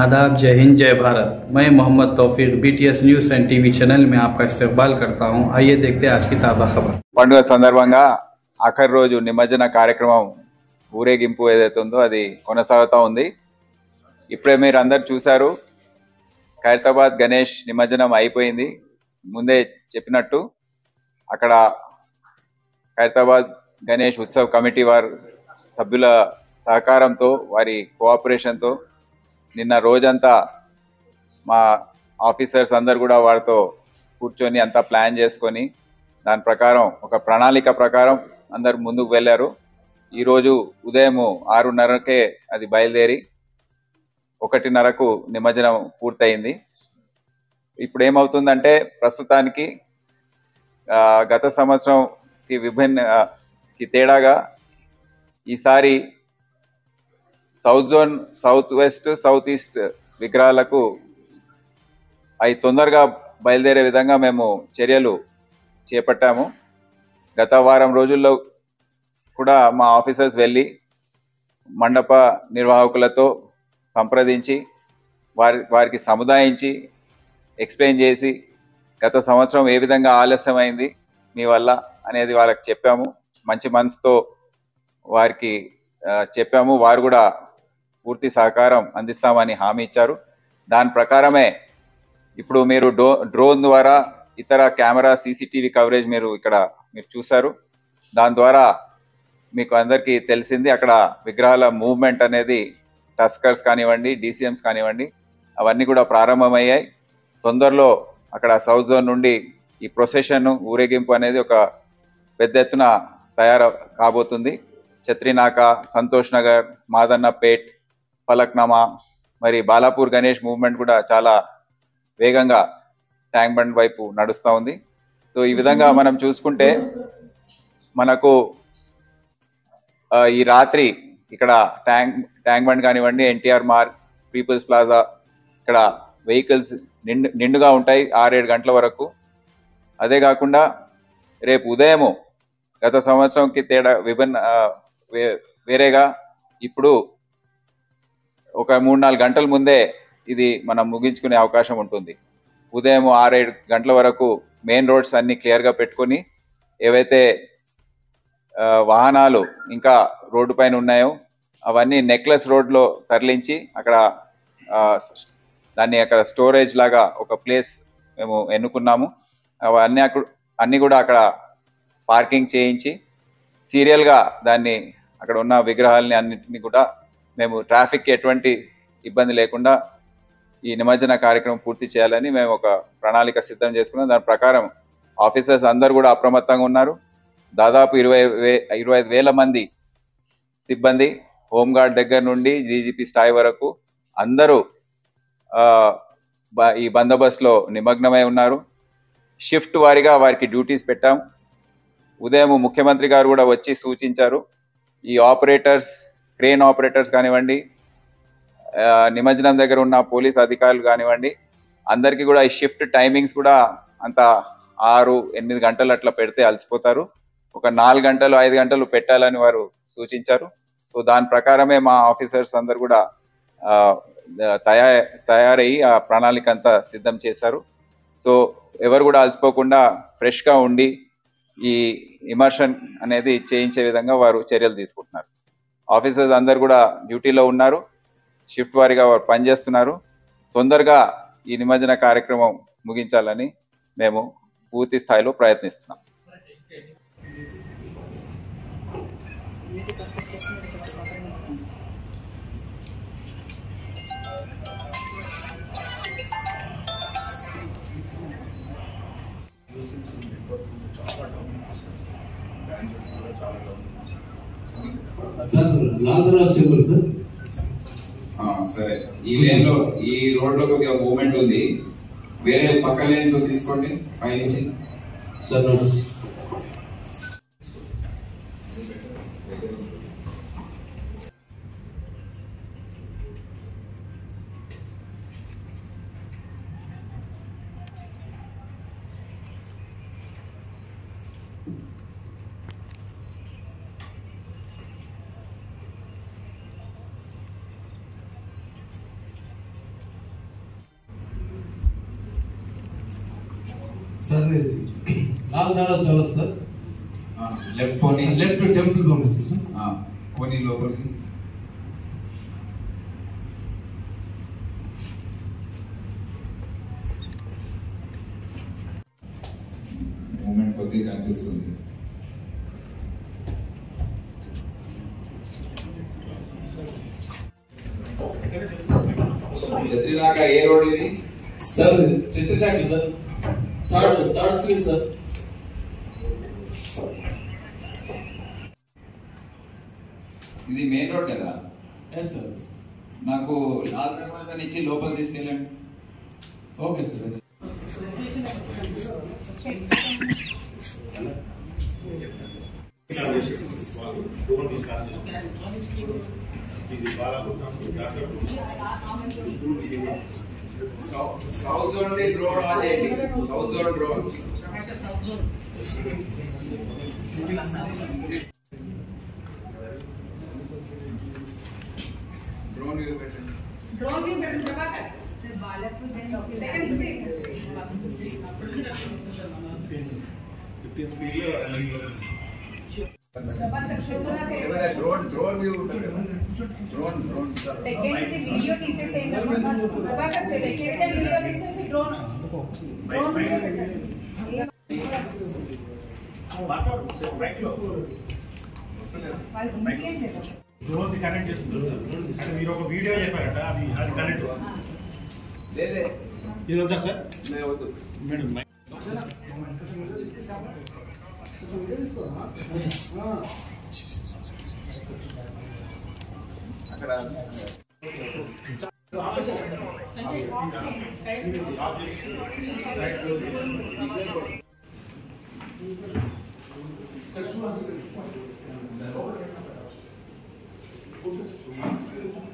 आदाब जय हिंद जय भारत मैं Mohammad Taufeeq BTS news and TV channel में आपका इस्तकबाल करता हूं आइए देखते हैं आज की ताज़ा खबर పండుగ సందర్భంగా ఆఖరి రోజు నిమజ్జన కార్యక్రమం ఊరేగింపు ఏదైతే ఉందో అది కొనసాగుతూ ఉంది ఇప్పుడే మీరు అందరు చూశారు ఖైరతాబాద్ గణేష్ నిమజ్జనం అయిపోయింది ముందే చెప్పినట్టు అక్కడ ఖైరతాబాద్ గణేష్ ఉత్సవ్ కమిటీ వారి సభ్యుల సహకారంతో వారి కోఆపరేషన్తో నిన్న రోజంతా మా ఆఫీసర్స్ అందరు కూడా వారితో కూర్చొని అంతా ప్లాన్ చేసుకొని దాని ప్రకారం ఒక ప్రణాళిక ప్రకారం అందరు ముందుకు వెళ్ళారు ఈరోజు ఉదయం ఆరున్నరకే అది బయలుదేరి ఒకటిన్నరకు నిమజ్జనం పూర్తయింది ఇప్పుడు ఏమవుతుందంటే ప్రస్తుతానికి ఆ, గత సంవత్సరంకి విభిన్న ఆ, కి తేడాగా ఈసారి south zone south west south east విగ్రహాలకు అవి తొందరగా బయలుదేరే విధంగా మేము చర్యలు చేపట్టాము గత వారం రోజుల్లో కూడా మా ఆఫీసర్స్ వెళ్ళి మండప నిర్వాహకులతో సంప్రదించి వారి వారికి సముదాయించి ఎక్స్ప్లెయిన్ చేసి గత సంవత్సరం ఏ విధంగా ఆలస్యమైంది మీ వల్ల అనేది వాళ్ళకి చెప్పాము మంచి మనసుతో వారికి ఆ, చెప్పాము వారు కూడా పూర్తి సహకారం అందిస్తామని హామీ ఇచ్చారు దాని ప్రకారమే ఇప్పుడు మీరు డ్రో డ్రోన్ ద్వారా ఇతర కెమెరా సీసీటీవీ కవరేజ్ మీరు ఇక్కడ మీరు చూశారు దాని ద్వారా మీకు అందరికీ తెలిసింది అక్కడ విగ్రహాల మూవ్మెంట్ అనేది టస్కర్స్ కానివ్వండి డీసీఎంస్ కానివ్వండి అవన్నీ కూడా ప్రారంభమయ్యాయి తొందరలో అక్కడ సౌత్ జోన్ నుండి ఈ ప్రొసెషన్ ఊరేగింపు అనేది ఒక పెద్ద ఎత్తున తయారు కాబోతుంది ఛత్రినాక సంతోష్ నగర్ మాదన్నపేట్ ఫలక్నామా మరి బాలాపూర్ గణేష్ మూవ్మెంట్ కూడా చాలా వేగంగా ట్యాంక్ బండ్ వైపు నడుస్తూ ఉంది సో ఈ విధంగా మనం చూసుకుంటే మనకు ఆ, ఈ రాత్రి ఇక్కడ ట్యాంక్ ట్యాంక్ బండ్ కానివ్వండి ఎన్టీఆర్ మార్క్ పీపుల్స్ ప్లాజా ఇక్కడ వెహికల్స్ నిండు నిండుగా ఉంటాయి ఆరేడు గంటల వరకు అదే కాకుండా రేపు ఉదయము గత సంవత్సరంకి తేడా విభిన్న ఆ, వే- వేరేగా ఇప్పుడు ఒక మూడు నాలుగు గంటల ముందే ఇది మనం ముగించుకునే అవకాశం ఉంటుంది ఉదయం ఆరేడు గంటల వరకు మెయిన్ రోడ్స్ అన్ని క్లియర్గా పెట్టుకొని ఏవైతే ఆ, వాహనాలు ఇంకా రోడ్డు పైన ఉన్నాయో అవన్నీ నెక్లెస్ రోడ్లో తరలించి అక్కడ ఆ, దాన్ని అక్కడ స్టోరేజ్ లాగా ఒక ప్లేస్ మేము ఎన్నుకున్నాము అవన్నీ అక్కడ అన్నీ కూడా అక్కడ పార్కింగ్ చేయించి సీరియల్గా దాన్ని అక్కడ ఉన్న విగ్రహాలని అన్నింటినీ కూడా మేము ట్రాఫిక్ ఎటువంటి ఇబ్బంది లేకుండా ఈ నిమజ్జన కార్యక్రమం పూర్తి చేయాలని మేము ఒక ప్రణాళిక సిద్ధం చేసుకున్నాం దాని ప్రకారం ఆఫీసర్స్ అందరు కూడా అప్రమత్తంగా ఉన్నారు దాదాపు ఇరవై వే ఇరవై ఐదు వేల మంది సిబ్బంది హోంగార్డ్ దగ్గర నుండి డీజీపీ స్థాయి వరకు అందరూ ఆ, బ- ఈ బందోబస్తులో నిమగ్నమై ఉన్నారు షిఫ్ట్ వారీగా వారికి డ్యూటీస్ పెట్టాం ఉదయం ముఖ్యమంత్రి గారు కూడా వచ్చి సూచించారు ఈ ఆపరేటర్స్ క్రేన్ ఆపరేటర్స్ కానివ్వండి ఆ, నిమజ్జనం దగ్గర ఉన్న పోలీస్ అధికారులు కానివ్వండి అందరికీ కూడా ఈ షిఫ్ట్ టైమింగ్స్ కూడా అంత ఆరు ఎనిమిది గంటలు అట్లా పెడితే అలసిపోతారు ఒక నాలుగు గంటలు ఐదు గంటలు పెట్టాలని వారు సూచించారు సో దాని ప్రకారమే మా ఆఫీసర్స్ అందరు కూడా ఆ, తయా తయారయ్యి ఆ ప్రణాళిక అంతా సిద్ధం చేశారు సో ఎవరు కూడా అలసిపోకుండా ఫ్రెష్గా ఉండి ఈ ఇమర్షన్ అనేది చేయించే విధంగా వారు చర్యలు తీసుకుంటున్నారు ఆఫీసర్స్ అందరు కూడా డ్యూటీలో ఉన్నారు షిఫ్ట్ వారీగా వారు పనిచేస్తున్నారు తొందరగా ఈ నిమజ్జన కార్యక్రమం ముగించాలని మేము పూర్తి స్థాయిలో ప్రయత్నిస్తున్నాం సార్ లాదరా సింబల్ సార్ ఆ, సరే ఈ లేన్ లో ఈ రోడ్ లో కొద్దిగా మూవ్మెంట్ ఉంది వేరే పక్క లేన్స్ తీసుకోండి పైనుంచి సార్ నోటీస్ సార్ ఇది లాల్ దారా చౌరస్ సార్ లెఫ్ట్ పోనీ లెఫ్ట్ టెంపుల్ పంపిస్తారు సార్ ఆ, పోనీ లోపలికి మూమెంట్ కొద్దిగా కనిపిస్తుంది చత్రినాక ఏ రోడ్ ఇది సార్ చిత్రదాకి sir third third screen sir ఇది మెయిన్ రోడ్ కదా ఎస్ సార్ నాకు లాల్ దర్వాజా ఇచ్చి లోపల తీసుకెళ్ళండి okay sir south zone road ఆదేంటి south zone road drone view పెట్టండి ड्रोन भी madam Prabhakar second screen Prabhakar శుభ్రత ఏమైనా డ్రోన్ డ్రోన్ వ్యూ ఉంటుంది drone drone second the video తీసేసేయండి ప్రభాకర్ సెకండ్ వీడియో తీసేసి డ్రోన్ డ్రోన్ వీడియో పెట్టండి వాళ్ళు ఇంకేం లేదు డ్రోన్ కనెక్ట్ చేస్తుంది అంటే మీరు ఒక వీడియో చెప్పారట అది అది కనెక్ట్ చేస్తుంది లేదే ఇది వద్దా సార్ లే వద్దు మేడం మై- అక్కడ సార్